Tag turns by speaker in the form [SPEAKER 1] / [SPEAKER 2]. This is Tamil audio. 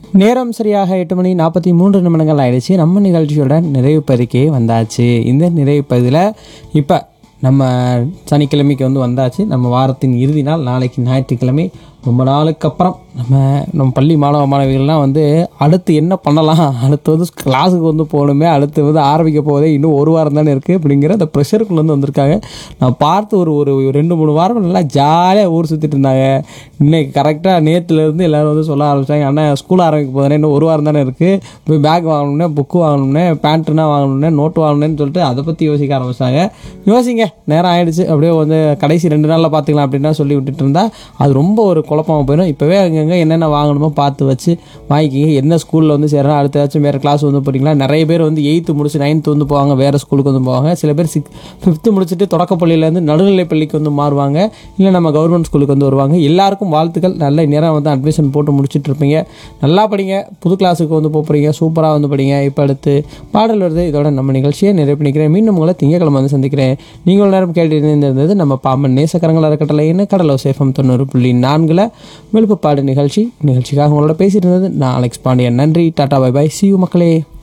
[SPEAKER 1] நேரம் சரியாக எட்டு மணி நாற்பத்தி மூன்று நிமிடங்கள் ஆயிடுச்சு நம்ம நிகழ்ச்சியோட நிறைவு பதிக்கே வந்தாச்சு இந்த நிறைவு பதிவில் இப்போ நம்ம சனிக்கிழமைக்கு வந்து வந்தாச்சு நம்ம வாரத்தின் இறுதி நாள் நாளைக்கு ஞாயிற்றுக்கிழமை ரொம்ப நாளுக்கு அப்புறம் நம்ம நம்ம பள்ளி மாணவ மாணவிகள்லாம் வந்து அடுத்து என்ன பண்ணலாம் அடுத்து வந்து கிளாஸுக்கு வந்து போகணுமே அடுத்து வந்து ஆரம்பிக்க போதே இன்னும் ஒரு வாரம் தானே இருக்குது அப்படிங்கிற அந்த ப்ரெஷருக்குள்ளே வந்து வந்திருக்காங்க நான் பார்த்து ஒரு ஒரு ரெண்டு மூணு வாரம் நல்லா ஜாலியாக ஊர் சுற்றிட்டு இருந்தாங்க இன்னைக்கு கரெக்டாக நேற்றுலேருந்து எல்லோரும் வந்து சொல்ல ஆரம்பிச்சாங்க அண்ணா ஸ்கூல் ஆரம்பிக்க போதே இன்னும் ஒரு வாரம் தானே இருக்குது போய் பேக் வாங்கணும்னே புக்கு வாங்கணும்னே பேண்ட்டுனா வாங்கணும்னே நோட்டு வாங்கணும்னு சொல்லிட்டு அதை பற்றி யோசிக்க ஆரம்பிச்சாங்க யோசிங்க நேரம் ஆயிடுச்சு அப்படியே வந்து கடைசி ரெண்டு நாளில் பார்த்துக்கலாம் அப்படின்னா சொல்லி விட்டுட்டு இருந்தா அது ரொம்ப ஒரு குழப்பமாக போயிடும் இப்போவே அங்கங்கே என்னென்ன வாங்கணுமோ பார்த்து வச்சு வாங்கிக்கிங்க என்ன ஸ்கூலில் வந்து சேரணும் அடுத்தாச்சும் வேறு கிளாஸ் வந்து போகிறீங்களா நிறைய பேர் வந்து எயித்து முடிச்சு நைன்த்து வந்து போவாங்க வேறு ஸ்கூலுக்கு வந்து போவாங்க சில பேர் சிக் ஃபிஃப்த்து முடிச்சுட்டு தொடக்கப்பள்ளியிலேருந்து நடுநிலைப் பள்ளிக்கு வந்து மாறுவாங்க இல்லை நம்ம கவர்மெண்ட் ஸ்கூலுக்கு வந்து வருவாங்க எல்லாருக்கும் வாழ்த்துக்கள் நல்ல நேரம் வந்து அட்மிஷன் போட்டு முடிச்சுட்டு இருப்பீங்க நல்லா படிங்க புது கிளாஸுக்கு வந்து போக போகிறீங்க சூப்பராக வந்து படிங்க இப்போ அடுத்து பாடல் வருது இதோட நம்ம நிகழ்ச்சியை நிறைவு பண்ணிக்கிறேன் மீண்டும் உங்களை திங்கக்கிழமை வந்து சந்திக்கிறேன் நீங்கள் நேரம் கேட்டு இருந்தது நம்ம பாம்பன் நேசக்கரங்கள் அறக்கட்டளைன்னு கடலோ சேஃபம் தொண்ணூறு புள்ளி நான்கில் விழுப்புப்பாடு நிகழ்ச்சி நிகழ்ச்சிக்காக உங்களோட பேசிட்டு இருந்தது நான் அலெக்ஸ் பாண்டியன் நன்றி டாடா பை பை சி மக்களே